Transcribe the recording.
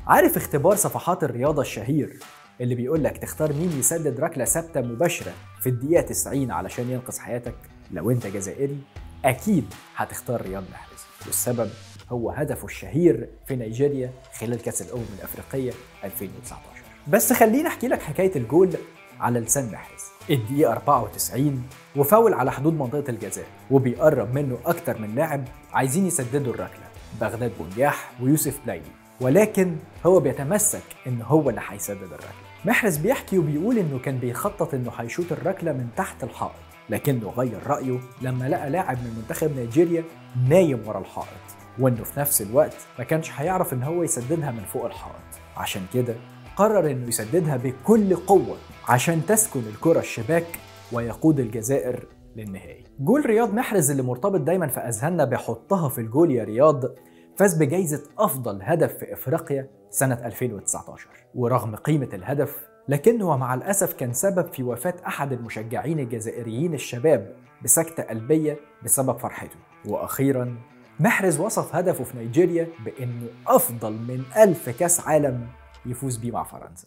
عارف اختبار صفحات الرياضة الشهير اللي بيقول لك تختار مين يسدد ركلة ثابتة مباشرة في الدقيقة 90 علشان ينقذ حياتك لو انت جزائري أكيد هتختار رياض محرز والسبب هو هدفه الشهير في نيجيريا خلال كأس الأمم الأفريقية 2019 بس خليني أحكي لك حكاية الجول على لسان محرز الدقيقة 94 وفاول على حدود منطقة الجزاء وبيقرب منه أكتر من لاعب عايزين يسددوا الركلة بغداد بنجاح ويوسف بلايلي ولكن هو بيتمسك ان هو اللي هيسدد الركله محرز بيحكي وبيقول انه كان بيخطط انه هيشوط الركله من تحت الحائط لكنه غير رايه لما لقى لاعب من منتخب نيجيريا نايم ورا الحائط وانه في نفس الوقت ما كانش هيعرف ان هو يسددها من فوق الحائط عشان كده قرر انه يسددها بكل قوه عشان تسكن الكره الشباك ويقود الجزائر للنهائي جول رياض محرز اللي مرتبط دايما في اذهاننا بحطها في الجول يا رياض فاز بجائزة أفضل هدف في إفريقيا سنة 2019 ورغم قيمة الهدف لكنه مع الأسف كان سبب في وفاة أحد المشجعين الجزائريين الشباب بسكتة قلبية بسبب فرحته وأخيرا محرز وصف هدفه في نيجيريا بأنه أفضل من ألف كاس عالم يفوز بيه مع فرنسا